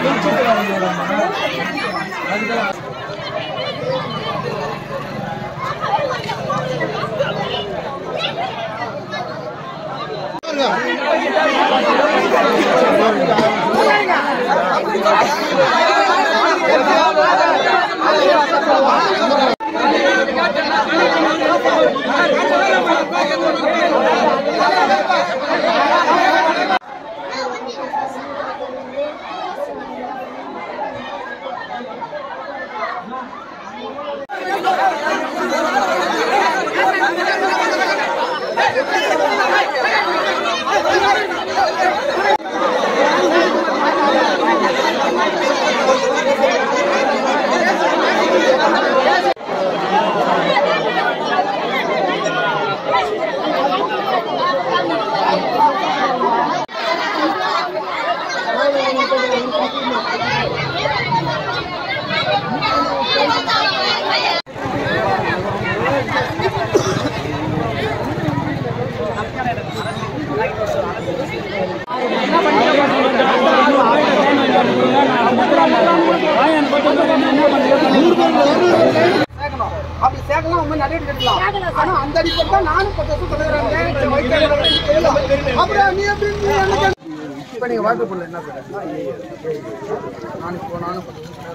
சேர்க்கணும். அப்படி சேர்க்கலாம் அவங்க நடவடிக்கை எடுக்கலாம் ஆனா அந்த அடிப்படை நானும் பத்து வருஷம் தலைவராங்க அப்புறம் நீ எப்படி நீ என்ன கேள்வி? இப்ப நீங்க வாழ்க்கை பண்ணல என்ன சார் நான் இப்போ நானும் பத்து வருஷம்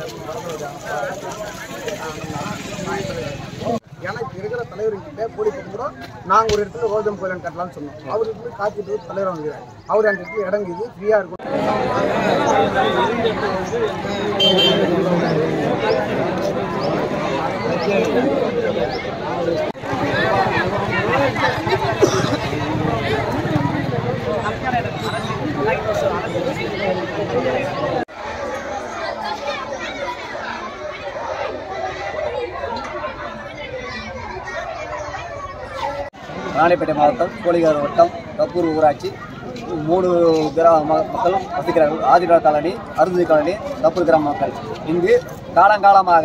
தலைவராக எனக்கு இருக்கிற தலைவர்கிட்ட போடி கூட நாங்க ஒரு இடத்துல ரோஜம் கோயிலன் கட்டலாம்னு சொன்னோம் அவருக்கு போய் காத்திட்டு தலைவர் வந்துக்கிறார் அவர் அந்த இடத்துல இடங்குது ஃப்ரீயா இருக்கும் ராணிப்பேட்டை மாவட்டம் கோழிகார் வட்டம் கப்பூர் ஊராட்சி மூணு கிராம ம- மக்களும் வசிக்கிறார்கள் ஆதிரா காலனி அருந்ததி காலனி கப்பூர் கிராம மக்கள் இங்கு காலங்காலமாக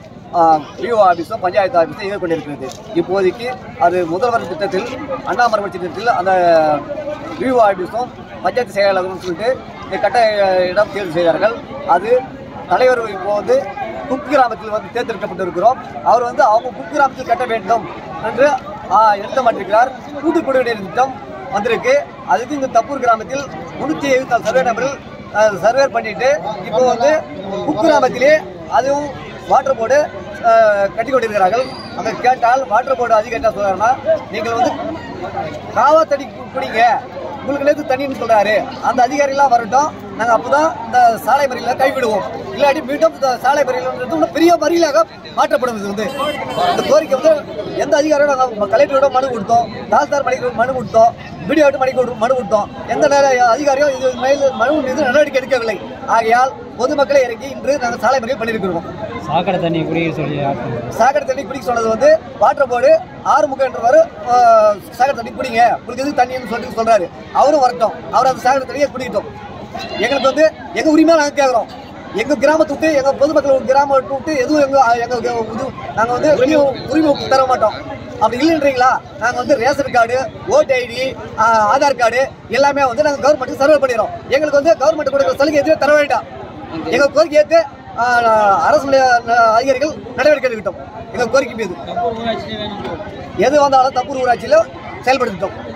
பிஓ ஆஃபீஸும் பஞ்சாயத்து ஆஃபீஸும் இயங்கிக் கொண்டிருக்கிறது இப்போதைக்கு அது முதல்வர் திட்டத்தில் அண்ணாமலை திட்டத்தில் அந்த பிஓ ஆஃபீஸும் பஞ்சாயத்து செயலாளரும் சொல்லிட்டு இந்த கட்ட இடம் தேர்வு செய்தார்கள் அது தலைவர் இப்போ வந்து குக்கிராமத்தில் வந்து தேர்ந்தெடுக்கப்பட்டிருக்கிறோம் அவர் வந்து அவங்க குக்கிராமத்தில் கட்ட வேண்டும் என்று ஆ, எழுத மாட்டிருக்கிறார் கூட்டு குடிநீர் திட்டம் வந்திருக்கு அதுக்கு இந்த தப்பூர் கிராமத்தில் முன்னூத்தி எழுபத்தி நாலு சர்வே நம்பரில் சர்வே பண்ணிட்டு இப்போ வந்து குக்கிராமத்திலே அதுவும் வாட்டர் போர்டு கட்டி கொண்டிருக்கிறார்கள் அங்க கேட்டால் வாட்டர் போர்டு அதிகாரி என்ன சொல்றாருன்னா நீங்கள் வந்து காவா தண்ணி கு- குடிங்க உங்களுக்கு நேற்று தண்ணின்னு சொல்றாரு அந்த அதிகாரிலாம் வரட்டும் நாங்க அப்பதான் இந்த சாலை மறியல கைவிடுவோம் இல்லாட்டி மீண்டும் இந்த சாலை மறியல் வந்து பெரிய மறியலாக மாற்றப்படும் இது வந்து இந்த கோரிக்கை வந்து எந்த அதிகாரியோட நாங்க கலெக்டரோட மனு கொடுத்தோம் தாசில்தார் மணி மனு கொடுத்தோம் வீடியோ மணி கொடு- மனு கொடுத்தோம் எந்த நேர அதிகாரியும் இது மேல் மனு மீது நடவடிக்கை எடுக்கவில்லை ஆகையால் பொதுமக்களை இறங்கி இன்று நாங்கள் சாலை மறியல் பண்ணியிருக்கிறோம் சாக்கடை தண்ணி குடிக்க சொல்லி ஆட்கள் சாக்கடை தண்ணி குடிக்க சொன்னது வந்து வாட்டர் போர்டு ஆறு முகம் என்றவர் சாக்கடை தண்ணி குடிங்க உங்களுக்கு எது தண்ணின்னு சொல்லிட்டு சொல்றாரு அவரும் வரட்டும் அவர் அந்த சாக்கடை தண்ணியை குடிக்கட்டும் எங்களுக்கு வந்து எங்க உரிமையை நாங்க கேட்குறோம் எங்க கிராமத்தை விட்டு எங்க பொதுமக்கள் கிராமத்தை விட்டு எதுவும் எங்க எங்க இது நாங்க வந்து வெளியே உரிமை தர மாட்டோம் அப்படி இல்லைன்றீங்களா நாங்க வந்து ரேஷன் கார்டு ஓட்டு ஐடி ஆதார் கார்டு எல்லாமே வந்து நாங்க கவர்மெண்ட் சர்வே பண்ணிடுறோம் எங்களுக்கு வந்து கவர்மெண்ட் கொடுக்குற சலுகை எதுவும் தர வேண்டாம் எங்க கோரிக்கை ஏற்று அரசு நிலைய அதிகாரிகள் நடவடிக்கை எடுக்கட்டும் எங்க கோரிக்கை மீது எது வந்தாலும் தப்பூர் ஊராட்சியில் செயல்படுத்திட்டோம்